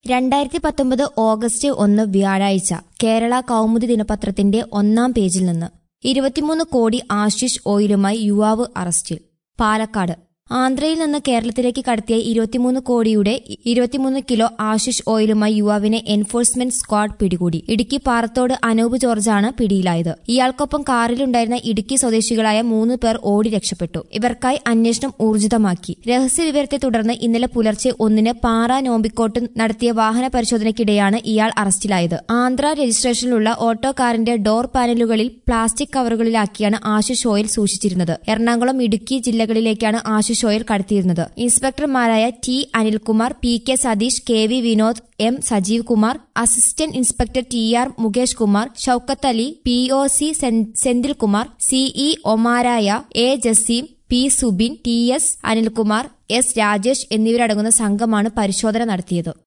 രണ്ടായിരത്തി പത്തൊമ്പത് ഓഗസ്റ്റ് ഒന്ന് വ്യാഴാഴ്ച കേരള കൗമുദി ദിനപത്രത്തിന്റെ ഒന്നാം പേജിൽ നിന്ന് ഇരുപത്തിമൂന്ന് കോടി ആശിഷ് ഓയിലുമായി യുവാവ് അറസ്റ്റിൽ പാലക്കാട് ആന്ധ്രയിൽ നിന്ന് കേരളത്തിലേക്ക് കടത്തിയ ഇരുപത്തിമൂന്ന് കോടിയുടെ ഇരുപത്തിമൂന്ന് കിലോ ആശിഷ് ഓയിലുമായി യുവാവിനെ എൻഫോഴ്സ്മെന്റ് സ്ക്വാഡ് പിടികൂടി ഇടുക്കി പാറത്തോട് അനൂപ് ജോർജാണ് പിടിയിലായത് ഇയാൾക്കൊപ്പം കാറിലുണ്ടായിരുന്ന ഇടുക്കി സ്വദേശികളായ മൂന്ന് പേർ ഓടി രക്ഷപ്പെട്ടു ഇവർക്കായി അന്വേഷണം ഊർജിതമാക്കി രഹസ്യവിവരത്തെ തുടർന്ന് ഇന്നലെ പുലർച്ചെ ഒന്നിന് പാറ നോമ്പിക്കോട്ട് നടത്തിയ വാഹന പരിശോധനയ്ക്കിടെയാണ് ഇയാൾ അറസ്റ്റിലായത് ആന്ധ്ര രജിസ്ട്രേഷനിലുള്ള ഓട്ടോ കാറിന്റെ ഡോർ പാനലുകളിൽ പ്ലാസ്റ്റിക് കവറുകളിലാക്കിയാണ് ആശിഷ് ഓയിൽ സൂക്ഷിച്ചിരുന്നത് എറണാകുളം ഇടുക്കി ജില്ലകളിലേക്കാണ് ആശിഷ് ഓയിൽ കടത്തിയിരുന്നത് ഇൻസ്പെക്ടർമാരായ T Anilkumar P K Satheesh K V Vinod M Sajeev Kumar assistant inspector T R Mukesh Kumar Shoukath Ali P O C Senthilkumar C E ഒമാരായ A Jaseem P Subin T S Anilkumar S Rajesh എന്നിവരടങ്ങുന്ന സംഘമാണ് പരിശോധന നടത്തിയത്